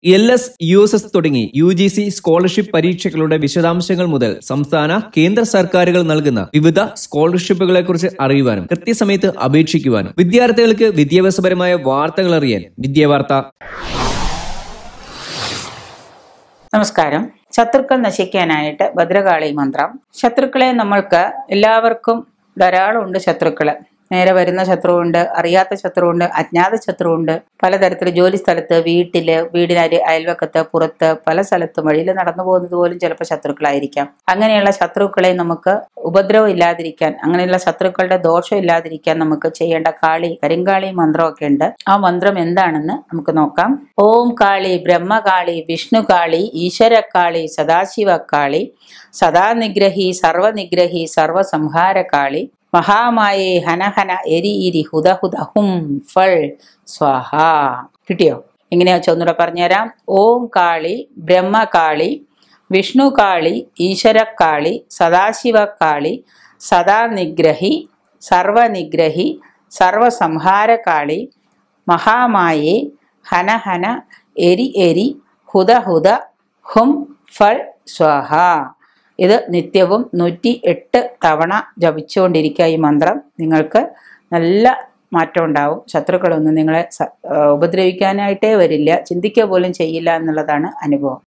L S S U S തുടങ്ങി U G C scholarship പരീക്ഷകളുടെ വിശദാംശങ്ങൾ മുതൽ സംസ്ഥാന കേന്ദ്ര സർക്കാരുകൾ നൽകുന്ന വിവിധ സ്കോളർഷിപ്പുകളെ കുറിച്ച് അറിയുവാനും കൃത്യസമയത്ത് അപേക്ഷിക്കുവാനും വിദ്യാർത്ഥികൾക്ക് വിദ്യാഭ്യാസപരമായ വാർത്തകൾ അറിയാൻ വിദ്യാവാർത്ത നമസ്കാരം ശത്രുക്കൾ നശിക്കാനായിട്ട് ഭദ്രകാളി മന്ത്രം ശത്രുക്കളെ നമ്മൾക്ക് എല്ലാവർക്കും ധാരാളം ഉണ്ട് ശത്രുക്കള് നേരെ വരുന്ന ശത്രുവുണ്ട് അറിയാത്ത ശത്രുവുണ്ട് അജ്ഞാത ശത്രുവുണ്ട് പലതരത്തിൽ ജോലി സ്ഥലത്ത് വീട്ടില് വീടിനരി അയൽവക്കത്ത് പുറത്ത് പല സ്ഥലത്തും വഴിയിൽ നടന്നു പോകുന്നത് പോലും ചിലപ്പോൾ ശത്രുക്കളായിരിക്കാം അങ്ങനെയുള്ള ശത്രുക്കളെ നമുക്ക് ഉപദ്രവം ഇല്ലാതിരിക്കാൻ അങ്ങനെയുള്ള ശത്രുക്കളുടെ ദോഷം ഇല്ലാതിരിക്കാൻ നമുക്ക് ചെയ്യേണ്ട കാളി കരിങ്കാളി മന്ത്രമൊക്കെ ഉണ്ട് ആ മന്ത്രം എന്താണെന്ന് നമുക്ക് നോക്കാം ഓം കാളി ബ്രഹ്മകാളി വിഷ്ണുകാളി ഈശ്വരക്കാളി സദാശിവക്കാളി സദാനിഗ്രഹി സർവനിഗ്രഹി സർവസംഹാരകാളി മഹാമായേ ഹനഹന എരി ഇരി ഹുദ ഹുദ ഹും ഫൾ സ്വാഹ കിട്ടിയോ എങ്ങനെയാ ഒന്നുകൂടെ പറഞ്ഞുതരാം ഓം കാളി ബ്രഹ്മകാളി വിഷ്ണുകാളി ഈശ്വരക്കാളി സദാശിവക്കാളി സദാനിഗ്രഹി സർവനിഗ്രഹി സർവസംഹാരകാളി മഹാമായേ ഹനഹന എരി എരി ഹുദ ഹുദ ഹും ഫൾ സ്വാഹ ഇത് നിത്യവും നൂറ്റി എട്ട് തവണ ജപിച്ചുകൊണ്ടിരിക്കുക ഈ മന്ത്രം നിങ്ങൾക്ക് നല്ല മാറ്റം ഉണ്ടാവും ശത്രുക്കളൊന്നും നിങ്ങളെ സ- ആ, ഉപദ്രവിക്കാനായിട്ടേ വരില്ല ചിന്തിക്കുക പോലും ചെയ്യില്ല എന്നുള്ളതാണ് അനുഭവം